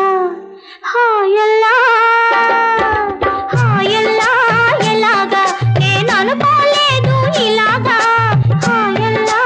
హాయల్లా హాయల్లా ఎలాగా నేను అనుకోలేదు ఇలాగా హాయల్లా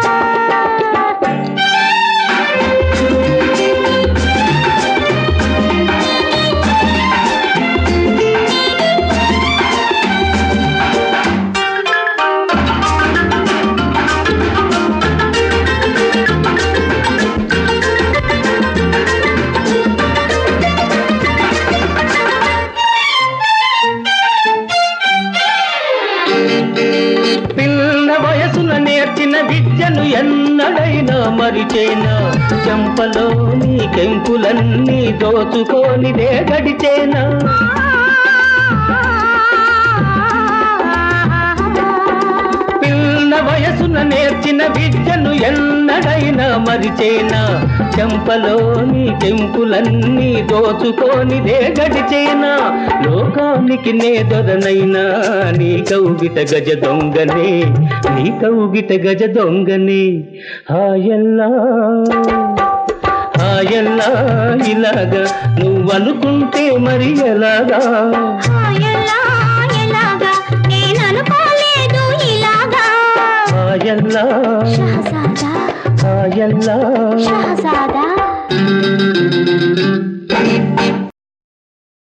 పిల్ల వయసున నేర్చిన విద్యను ఎన్నడైనా మరిచేనా చెంపలో నీ కెంపులన్నీ దోచుకోనిదే గడిచేనా పిల్ల వయసున నేర్చిన విద్యను ఎన్నడైనా మరిచేనా చెంపలో నీ కెంపులన్నీ దోచుకోనిదే గడిచేనా లోకానికి నే దొరనైనా నీ కౌగిట గజ దొంగనే నీ కౌగిట గజ దొంగనే హాయల్లా హాయల్లా ఇలాగా నువ్వనుకుంటే మరి ఎలాగా హాయల్లా ఎలాగా నేను అనుకోలేదు ఇలాగా హాయల్లా షహజాదా హాయల్లా షహజాదా